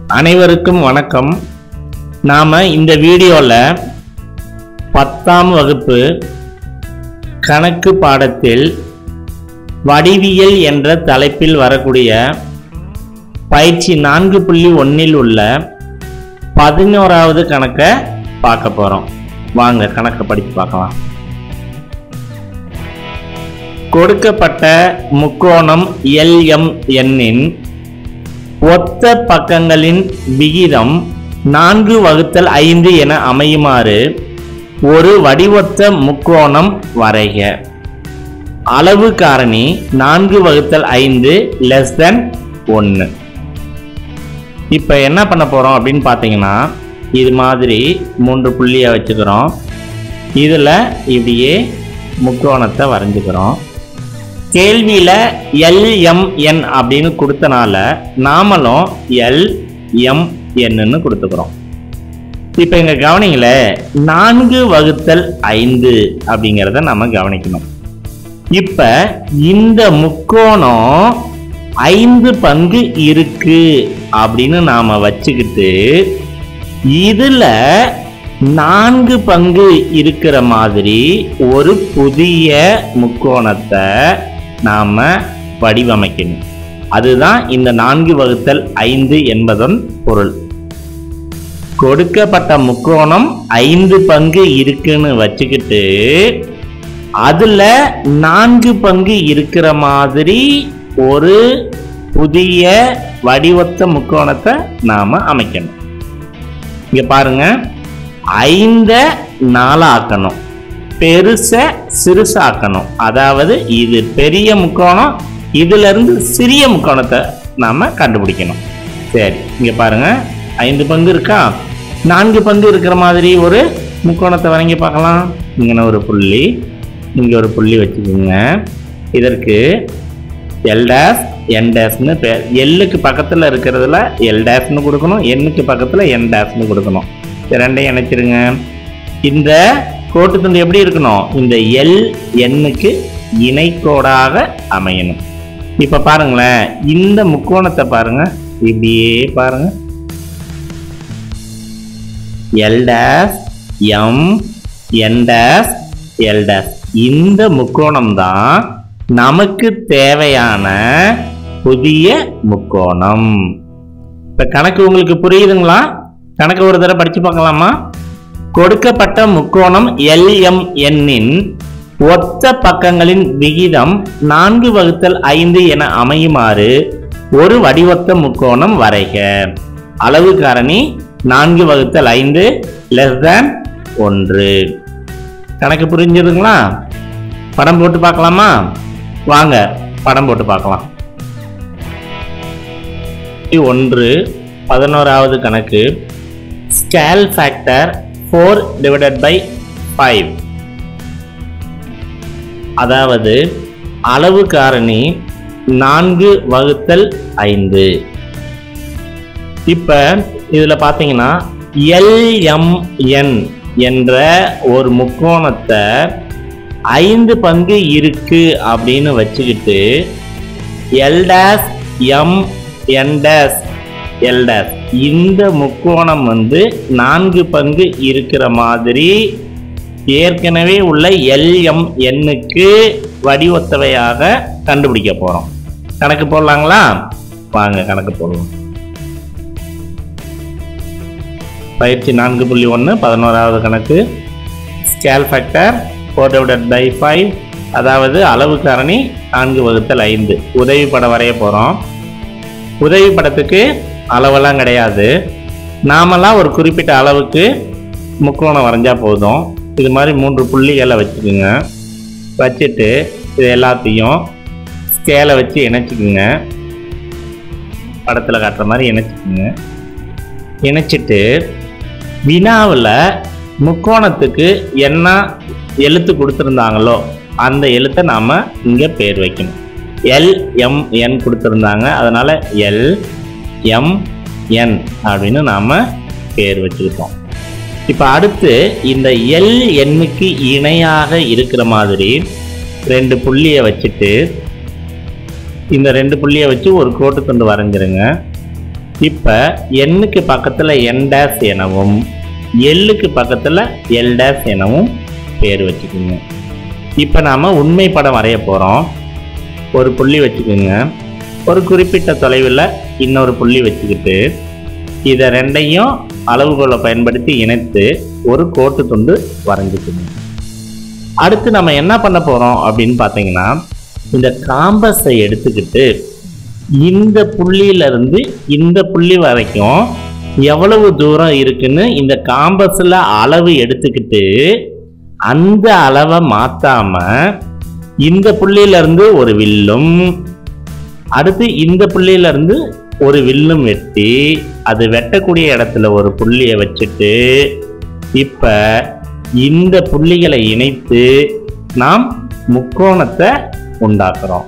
அனைவருக்கும் வணக்கம் நாம் இந்த வீடியோவில் பத்தாம் வகுப்பு கணக்கு பாடத்தில் வடிவியல் என்ற தலைப்பில் வரக்கூடிய பயிற்சி நான்கு புள்ளி ஒன்றில் உள்ள பதினோராவது கணக்கை பார்க்க போகிறோம் வாங்க கணக்கை படித்து பார்க்கலாம் கொடுக்கப்பட்ட முக்கோணம் எல்எம் எண்ணின் ஒத்த பக்கங்களின் விகிதம் நான்கு வகுத்தல் ஐந்து என அமையுமாறு ஒரு வடிவொத்த முக்கோணம் வரைக அளவு காரணி நான்கு வகுத்தல் ஐந்து லெஸ் தென் ஒன்று இப்போ என்ன பண்ண போகிறோம் அப்படின்னு பார்த்தீங்கன்னா இது மாதிரி மூன்று புள்ளியை வச்சுக்கிறோம் இதில் இப்படியே முக்கோணத்தை வரைஞ்சுக்கிறோம் கேள்வியில் எல்எம்என் அப்படின்னு கொடுத்தனால நாமளும் எல்எம்என்னு கொடுத்துக்கிறோம் இப்போ இங்கே கவனிங்களே நான்கு வகுத்தல் ஐந்து அப்படிங்கிறத நம்ம கவனிக்கணும் இப்போ இந்த முக்கோணம் ஐந்து பங்கு இருக்கு அப்படின்னு நாம வச்சுக்கிட்டு இதுல நான்கு பங்கு இருக்கிற மாதிரி ஒரு புதிய முக்கோணத்தை நாம வடிவமைக்கணும் அதுதான் இந்த நான்கு வகுத்தல் ஐந்து என்பதன் பொருள் கொடுக்கப்பட்ட முக்கோணம் ஐந்து பங்கு இருக்குன்னு வச்சுக்கிட்டு அதுல நான்கு பங்கு இருக்கிற மாதிரி ஒரு புதிய வடிவத்த முக்கோணத்தை நாம அமைக்கணும் இங்க பாருங்க ஐந்த நாலாக்கணும் பெருச சிறுசாக்கணும் அதாவது இது பெரிய முக்கோணம் இதுல இருந்து சிறிய முக்கோணத்தை நாம கண்டுபிடிக்கணும் சரி இங்க பாருங்க ஐந்து பங்கு இருக்கா நான்கு பங்கு இருக்கிற மாதிரி ஒரு முக்கோணத்தை வரைங்கி பார்க்கலாம் இங்கே ஒரு புள்ளி இங்கே ஒரு புள்ளி வச்சுக்கோங்க இதற்கு எல் டேஸ் என் டேஸ்னு பேர் எல்லுக்கு பக்கத்தில் இருக்கிறதுல எல் டேஸ்னு கொடுக்கணும் எண்ணுக்கு பக்கத்தில் என் டேஸ்னு கொடுக்கணும் இது ரெண்டையும் இணைச்சிருங்க இந்த கோட்டு துண்டு எப்படி இருக்கணும் இந்த எல் எண்ணுக்கு இணைக்கோடாக அமையணும் இப்போ பாருங்களேன் இந்த முக்கோணத்தை பாருங்க இப்படியே பாருங்க L dash M N dash L dash இந்த முக்கோணம் தான் நமக்கு தேவையான புதிய முக்கோணம் இப்ப கணக்கு உங்களுக்கு புரியுதுங்களா கணக்கு ஒரு தடவை படிச்சு பார்க்கலாமா கொடுக்கப்பட்ட முக்கோணம் எல்எம் எண்ணின் ஒத்த பக்கங்களின் விகிதம் நான்கு வகுத்தல் ஐந்து என அமையுமாறு ஒரு வடிவொத்த முக்கோணம் வரைக அளவு காரணி நான்கு வகுத்தல் ஐந்து லெஸ் தேன் ஒன்று கணக்கு புரிஞ்சுதுங்களா படம் போட்டு பார்க்கலாமா வாங்க படம் போட்டு பார்க்கலாம் ஒன்று பதினோராவது கணக்கு scale factor four divided by five அதாவது அளவு காரணி நான்கு வகுத்தல் ஐந்து இப்போ இதில் பார்த்தீங்கன்னா எல்எம்என் என்ற ஒரு முக்கோணத்தை ஐந்து பங்கு இருக்கு அப்படின்னு வச்சுக்கிட்டு L dash M N dash L dash இந்த முக்கோணம் வந்து நான்கு பங்கு இருக்கிற மாதிரி ஏற்கனவே உள்ள எல்எம் எண்ணுக்கு வடிவத்தவையாக கண்டுபிடிக்க போறோம் கணக்கு போடலாங்களா வாங்க கணக்கு போடலாம் பயிற்சி நான்கு புள்ளி ஒன்று பதினோராவது கணக்கு scale factor four divided by five அதாவது அளவு காரணி நான்கு வகுத்தல் ஐந்து உதவி படம் வரைய போகிறோம் உதவி படத்துக்கு அளவெல்லாம் கிடையாது நாமெல்லாம் ஒரு குறிப்பிட்ட அளவுக்கு முக்கோணம் வரைஞ்சா போதும் இது மாதிரி மூன்று புள்ளிகளை வச்சுக்கோங்க வச்சுட்டு இது எல்லாத்தையும் ஸ்கேலை வச்சு இணைச்சிக்குங்க படத்தில் காட்டுற மாதிரி இணைச்சிக்குங்க இணைச்சிட்டு வினாவில் முக்கோணத்துக்கு என்ன எழுத்து கொடுத்துருந்தாங்களோ அந்த எழுத்தை நாம் இங்கே பேர் வைக்கணும் எல் எம் என் கொடுத்துருந்தாங்க அதனால் எல் எம் என் அப்படின்னு நாம் பேர் வச்சுக்கிட்டோம் இப்போ அடுத்து இந்த எல் எண்ணுக்கு இணையாக இருக்கிற மாதிரி ரெண்டு புள்ளியை வச்சுட்டு இந்த ரெண்டு புள்ளியை வச்சு ஒரு கோட்டு துண்டு வரைஞ்சிருங்க இப்போ எண்ணுக்கு பக்கத்தில் என் டேஸ் எனவும் எல்லுக்கு பக்கத்தில் எல் டேஸ் எனவும் பேர் வச்சுக்கோங்க இப்போ நாம் உண்மை படம் வரைய போகிறோம் ஒரு புள்ளி வச்சுக்கோங்க ஒரு குறிப்பிட்ட தொலைவில் இன்னொரு புள்ளி வச்சுக்கிட்டு இதை ரெண்டையும் அளவுகோலை பயன்படுத்தி இணைத்து ஒரு கோட்டு துண்டு வரைஞ்சிக்கணும் அடுத்து நம்ம என்ன பண்ண போகிறோம் அப்படின்னு பார்த்தீங்கன்னா இந்த காம்பஸை எடுத்துக்கிட்டு இந்த புள்ளியிலிருந்து இந்த புள்ளி வரைக்கும் எவ்வளவு தூரம் இருக்குன்னு இந்த காம்பஸில் அளவு எடுத்துக்கிட்டு அந்த அளவை மாத்தாம இந்த புள்ளியிலிருந்து ஒரு வில்லும் அடுத்து இந்த புள்ளியிலிருந்து ஒரு வில்லும் வெட்டி அது வெட்டக்கூடிய இடத்துல ஒரு புள்ளியை வச்சுட்டு இப்ப இந்த புள்ளிகளை இணைத்து நாம் முக்கோணத்தை உண்டாக்குறோம்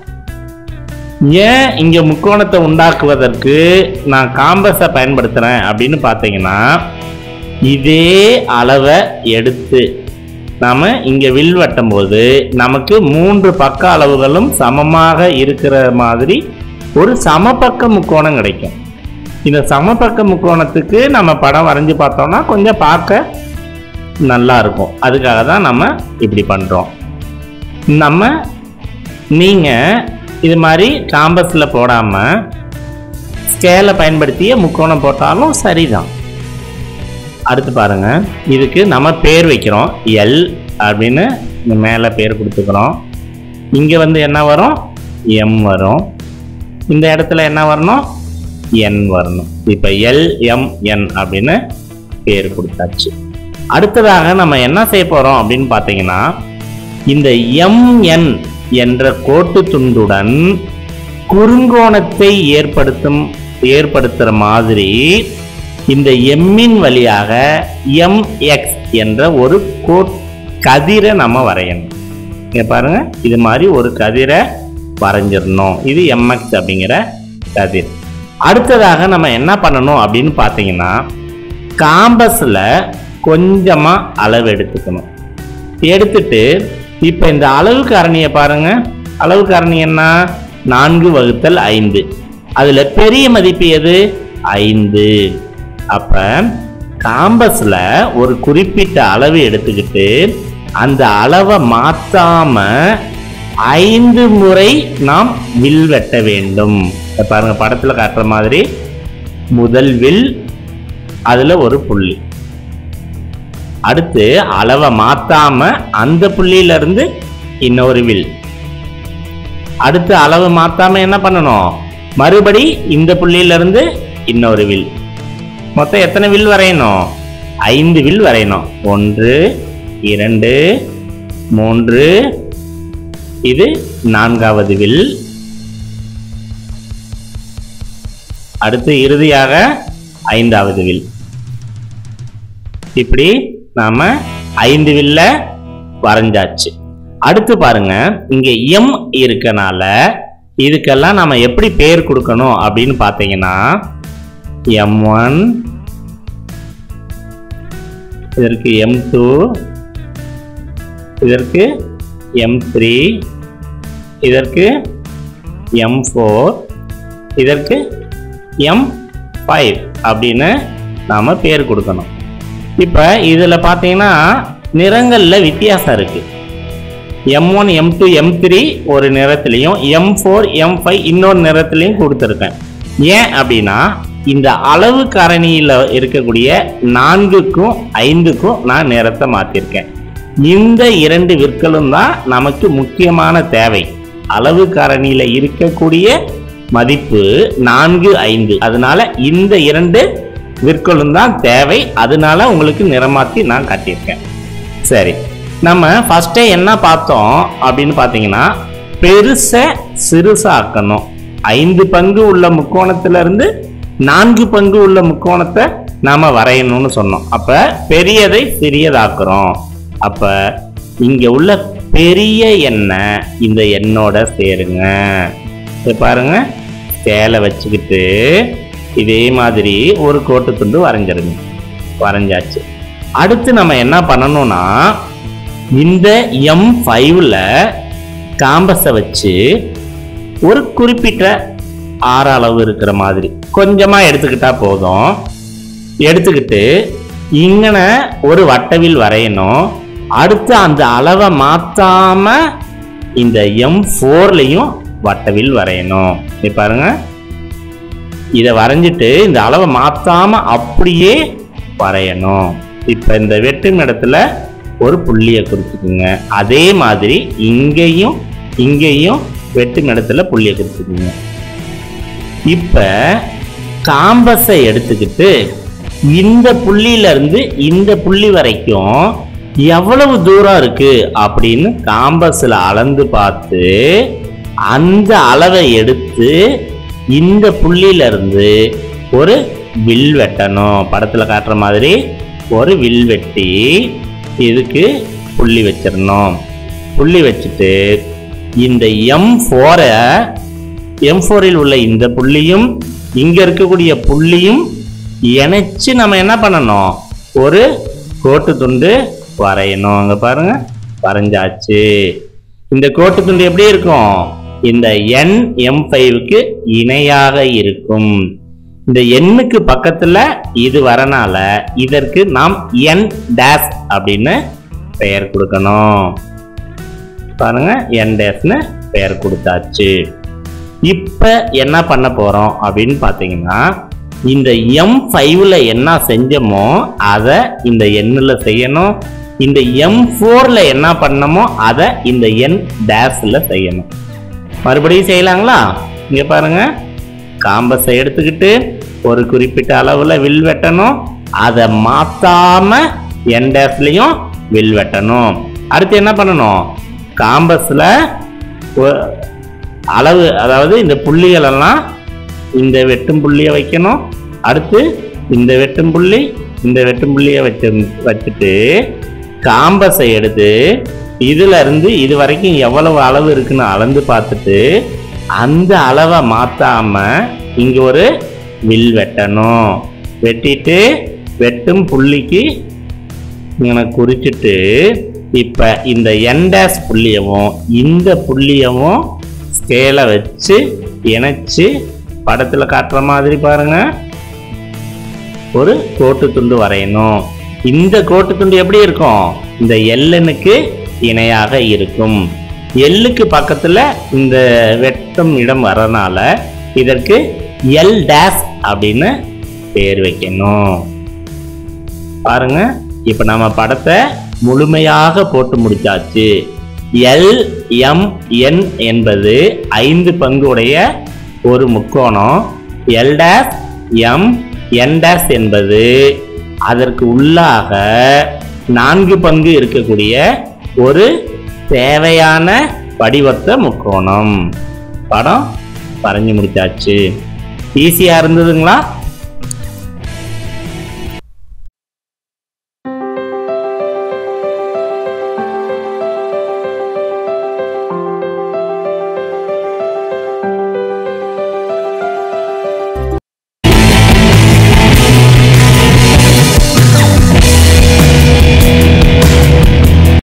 ஏன் இங்க முக்கோணத்தை உண்டாக்குவதற்கு நான் காம்பஸை பயன்படுத்துறேன் அப்படின்னு பார்த்தீங்கன்னா இதே அளவை எடுத்து நாம இங்க வில் வெட்டும் போது நமக்கு மூன்று பக்க அளவுகளும் சமமாக இருக்கிற மாதிரி ஒரு சமபக்க முக்கோணம் கிடைக்கும் இந்த சமபக்க முக்கோணத்துக்கு நம்ம படம் வரைஞ்சு பார்த்தோம்னா கொஞ்சம் பார்க்க நல்லா இருக்கும் அதுக்காக தான் நம்ம இப்படி பண்றோம் நம்ம நீங்க இது மாதிரி காம்பஸில் போடாம ஸ்கேலை பயன்படுத்திய முக்கோணம் போட்டாலும் சரிதான் அடுத்து பாருங்க இதுக்கு நம்ம பேர் வைக்கிறோம் எல் அப்படின்னு இந்த மேலே பேர் கொடுத்துக்கிறோம் இங்கே வந்து என்ன வரும் எம் வரும் இந்த இடத்துல என்ன வரணும் என் வரணும் இப்போ எல் எம் என் அப்படின்னு பேர் கொடுத்தாச்சு அடுத்ததாக நம்ம என்ன செய்ய போகிறோம் அப்படின்னு பார்த்தீங்கன்னா இந்த எம் என் என்ற கோட்டு துண்டுடன் குறுங்கோணத்தை ஏற்படுத்தும் ஏற்படுத்துகிற மாதிரி இந்த எம்மின் வழியாக எம் எக்ஸ் என்ற ஒரு கோட் கதிரை நம்ம வரையணும் இங்க பாருங்க இது மாதிரி ஒரு கதிரை வரைஞ்சிடணும் இது எம்எக்ஸ் அப்படிங்கிற கதிர் அடுத்ததாக நம்ம என்ன பண்ணணும் அப்படின்னு பார்த்தீங்கன்னா காம்பஸில் கொஞ்சமாக அளவு எடுத்துக்கணும் எடுத்துட்டு இப்போ இந்த அளவு காரணியை பாருங்க அளவு காரணி என்ன நான்கு வகுத்தல் ஐந்து அதில் பெரிய மதிப்பு எது ஐந்து அப்போ காம்பஸில் ஒரு குறிப்பிட்ட அளவு எடுத்துக்கிட்டு அந்த அளவை மாற்றாம ஐந்து முறை நாம் வில் வெட்ட வேண்டும் இத பாருங்க படத்தில் காட்டுற மாதிரி முதல் வில் அதில் ஒரு புள்ளி அடுத்து அளவை மாத்தாம அந்த புள்ளியில இருந்து இன்னொரு வில் அடுத்து அளவு மாத்தாம என்ன பண்ணணும் மறுபடி இந்த புள்ளியில இருந்து இன்னொரு வில் மொத்தம் எத்தனை வில் வரையணும் ஐந்து வில் வரையணும் ஒன்று இரண்டு மூன்று இது நான்காவது வில் அடுத்து இறுதியாக ஐந்தாவது வில் இப்படி நாம ஐந்து வில்ல வரைஞ்சாச்சு அடுத்து பாருங்க இங்க எம் இருக்கனால இதுக்கெல்லாம் நாம எப்படி பேர் கொடுக்கணும் அப்படின்னு பார்த்தீங்கன்னா எம் ஒன் இதற்கு எம் டூ இதற்கு எம் த்ரீ இதற்கு எம் ஃபோர் இதற்கு எம் ஃபைவ் அப்படின்னு நாம் பேர் கொடுக்கணும் இப்போ இதில் பார்த்தீங்கன்னா நிறங்களில் வித்தியாசம் இருக்குது M one M two M three ஒரு நிறத்துலையும் எம் ஃபோர் எம் ஃபைவ் இன்னொரு நிறத்துலையும் கொடுத்துருக்கேன் ஏன் அப்படின்னா இந்த அளவு காரணியில் இருக்கக்கூடிய நான்குக்கும் ஐந்துக்கும் நான் நிறத்தை மாற்றிருக்கேன் இந்த இரண்டு விற்களும் தான் நமக்கு முக்கியமான தேவை அளவு காரணியில் இருக்கக்கூடிய மதிப்பு நான்கு ஐந்து அதனால இந்த இரண்டு விற்களும் தான் தேவை அதனால உங்களுக்கு நிறமாத்தி நான் காட்டியிருக்கேன் சரி நம்ம ஃபர்ஸ்டே என்ன பார்த்தோம் அப்படின்னு பார்த்தீங்கன்னா பெருசை சிறுசாக்கணும் ஐந்து பங்கு உள்ள முக்கோணத்துல இருந்து நான்கு பங்கு உள்ள முக்கோணத்தை நாம வரையணும்னு சொன்னோம் அப்ப பெரியதை சிறியதாக்குறோம் அப்ப இங்க உள்ள பெரிய எண்ணெய் இந்த எண்ணோட சேருங்க இது பாருங்க சேலை வச்சுக்கிட்டு இதே மாதிரி ஒரு கோட்டு துண்டு வரைஞ்சிருங்க வரைஞ்சாச்சு அடுத்து நம்ம என்ன பண்ணணும்னா இந்த எம் ஃபைவ்ல காம்பஸை வச்சு ஒரு குறிப்பிட்ட ஆறு அளவு இருக்கிற மாதிரி கொஞ்சமா எடுத்துக்கிட்டா போதும் எடுத்துக்கிட்டு இங்கன ஒரு வட்டவில் வரையணும் அடுத்து அந்த அளவை மாத்தாம இந்த எம் ஃபோர்லையும் வட்டவில் வரையணும் இப்ப பாருங்க இதை வரைஞ்சிட்டு இந்த அளவை மாத்தாம அப்படியே வரையணும் இப்ப இந்த வெட்டும் இடத்துல ஒரு புள்ளியை குறிச்சுக்குங்க அதே மாதிரி இங்கேயும் இங்கேயும் வெட்டும் இடத்துல புள்ளியை குறிச்சுக்குங்க இப்ப காம்பஸை எடுத்துக்கிட்டு இந்த புள்ளியில இருந்து இந்த புள்ளி வரைக்கும் எவ்வளவு தூரம் இருக்கு அப்படின்னு காம்பஸ்ல அளந்து பார்த்து அந்த அளவை எடுத்து இந்த புள்ளியில இருந்து ஒரு வில் வெட்டணும் படத்துல காட்டுற மாதிரி ஒரு வில் வெட்டி இதுக்கு புள்ளி வச்சிடணும் புள்ளி வச்சுட்டு இந்த எம் ஃபோரை எம் ஃபோரில் உள்ள இந்த புள்ளியும் இங்க இருக்கக்கூடிய புள்ளியும் இணைச்சு நம்ம என்ன பண்ணணும் ஒரு கோட்டு துண்டு வரையணும் அங்க பாருங்க வரைஞ்சாச்சு இந்த கோட்டு துண்டு எப்படி இருக்கும் இந்த என் எம் ஃபைவுக்கு இணையாக இருக்கும் இந்த எண்ணுக்கு பக்கத்துல இது வரனால இதற்கு நாம் என் டேஸ் அப்படின்னு பெயர் கொடுக்கணும் பாருங்க என் டேஸ்னு பெயர் கொடுத்தாச்சு இப்ப என்ன பண்ண போறோம் அப்படின்னு பாத்தீங்கன்னா இந்த எம் ஃபைவ்ல என்ன செஞ்சோமோ அதை இந்த எண்ணில் செய்யணும் இந்த எம் ஃபோர்ல என்ன பண்ணமோ அதை இந்த என் டேஷ்ல செய்யணும் மறுபடியும் செய்யலாங்களா இங்க பாருங்க காம்பஸை எடுத்துக்கிட்டு ஒரு குறிப்பிட்ட அளவுல வில் வெட்டணும் அதை மாத்தாம என் டேஷ்லயும் வில் வெட்டணும் அடுத்து என்ன பண்ணணும் காம்பஸ்ல ஒ- அளவு அதாவது இந்த புள்ளிகள் எல்லாம் இந்த வெட்டும் புள்ளியை வைக்கணும் அடுத்து இந்த வெட்டும் புள்ளி இந்த வெட்டும் புள்ளியை வச்சு வச்சுட்டு காம்பஸை எடுத்து இதுல இருந்து இது வரைக்கும் எவ்வளவு அளவு இருக்குன்னு அளந்து பார்த்துட்டு அந்த அளவை மாத்தாம இங்க ஒரு வில் வெட்டணும் வெட்டிட்டு வெட்டும் புள்ளிக்கு இങ്ങനെ குறிச்சிட்டு இப்ப இந்த என்டாஸ் புள்ளியவும் இந்த புள்ளியவும் ஸ்கேலை வச்சு இணைச்சு படத்துல காட்டுற மாதிரி பாருங்க ஒரு கோட்டு துண்டு வரையணும் இந்த கோட்டு துண்டு எப்படி இருக்கும் இந்த எல்லனுக்கு இணையாக இருக்கும் எல்லுக்கு பக்கத்துல இந்த வெட்டும் இடம் வரனால இதற்கு எல் டேஸ் அப்படின்னு பேர் வைக்கணும் பாருங்க இப்ப நம்ம படத்தை முழுமையாக போட்டு முடிச்சாச்சு எல் எம் என் என்பது ஐந்து பங்கு உடைய ஒரு முக்கோணம் L dash M N dash என்பது அதற்கு உள்ளாக நான்கு பங்கு இருக்கக்கூடிய ஒரு தேவையான வடிவத்த முக்கோணம் படம் வரைஞ்சு முடிச்சாச்சு ஈஸியா இருந்ததுங்களா